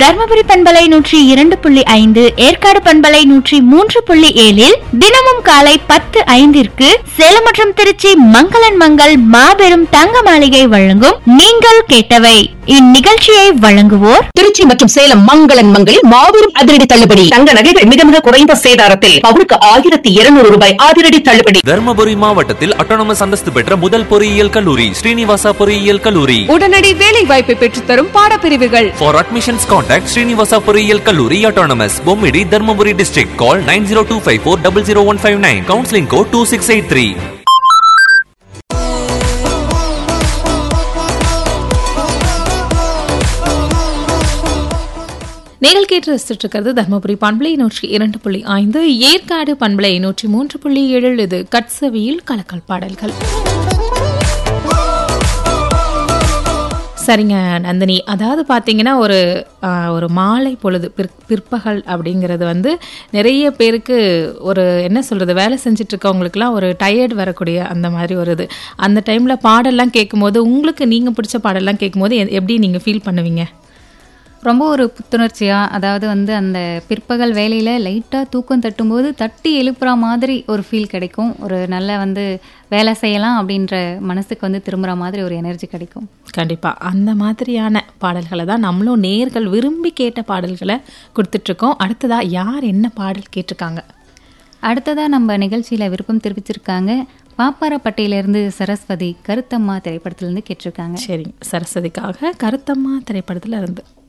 தர்மபுரி பண்பலை நூற்றி இரண்டு புள்ளி ஐந்து ஏற்காடு பண்பலை நூற்றி மூன்று புள்ளி ஏழில் தினமும் காலை பத்து ஐந்திற்கு சேலம் மற்றும் திருச்சி மங்களன் மங்கள் மாபெரும் தங்க மாளிகை வழங்கும் நீங்கள் கேட்டவை இந்நிகழ்ச்சியை வழங்குவோர் திருச்சி மற்றும் சேலம் மங்களன் மங்களில் மாபெரும் அதிரடி தள்ளுபடி தங்க நகைகள் மிக மிக குறைந்த சேதாரத்தில் பவுனுக்கு ஆயிரத்தி இருநூறு ரூபாய் அதிரடி தள்ளுபடி தர்மபுரி மாவட்டத்தில் அட்டானமஸ் அந்தஸ்து பெற்ற முதல் பொறியியல் கல்லூரி ஸ்ரீனிவாசா பொறியியல் கல்லூரி உடனடி வேலை வாய்ப்பை பெற்றுத்தரும் பாடப்பிரிவுகள் ஃபார் அட்மிஷன்ஸ் கான்டாக்ட் ஸ்ரீனிவாசா பொறியியல் கல்லூரி autonomous Bommidi Dharmapuri district call nine zero two five four double zero one five nine counselling code two six eight three நீங்கள் கேட்டு ரசிச்சுட்டு இருக்கிறது தர்மபுரி பண்பலை நூற்றி இரண்டு புள்ளி ஐந்து ஏற்காடு பண்பலை நூற்றி மூன்று புள்ளி ஏழு இது கட்சவியில் கலக்கல் பாடல்கள் சரிங்க நந்தினி அதாவது பார்த்தீங்கன்னா ஒரு ஆ, ஒரு மாலை பொழுது பிற் பிற்பகல் அப்படிங்கிறது வந்து நிறைய பேருக்கு ஒரு என்ன சொல்கிறது வேலை செஞ்சுட்டு இருக்கவங்களுக்குலாம் ஒரு டயர்ட் வரக்கூடிய அந்த மாதிரி ஒரு இது அந்த டைமில் பாடல்லாம் கேட்கும்போது உங்களுக்கு நீங்கள் பிடிச்ச பாடல்லாம் கேட்கும்போது எ- எப்படி நீங்கள் ஃபீல் பண்ணுவீங்க ரொம்ப ஒரு புத்துணர்ச்சியாக அதாவது வந்து அந்த பிற்பகல் வேலையில் லைட்டாக தூக்கம் தட்டும்போது தட்டி எழுப்புற மாதிரி ஒரு ஃபீல் கிடைக்கும் ஒரு நல்ல வந்து வேலை செய்யலாம் அப்படின்ற மனசுக்கு வந்து திரும்புகிற மாதிரி ஒரு எனர்ஜி கிடைக்கும் கண்டிப்பாக அந்த மாதிரியான பாடல்களை தான் நம்மளும் நேர்கள் விரும்பி கேட்ட பாடல்களை கொடுத்துட்ருக்கோம் அடுத்ததா யார் என்ன பாடல் கேட்டிருக்காங்க அடுத்ததாக நம்ம நிகழ்ச்சியில் விருப்பம் தெரிவிச்சிருக்காங்க பாப்பாரப்பட்டியிலேருந்து சரஸ்வதி கருத்தம்மா திரைப்படத்துலேருந்து கேட்டிருக்காங்க சரிங்க சரஸ்வதிக்காக கருத்தம்மா திரைப்படத்தில் இருந்து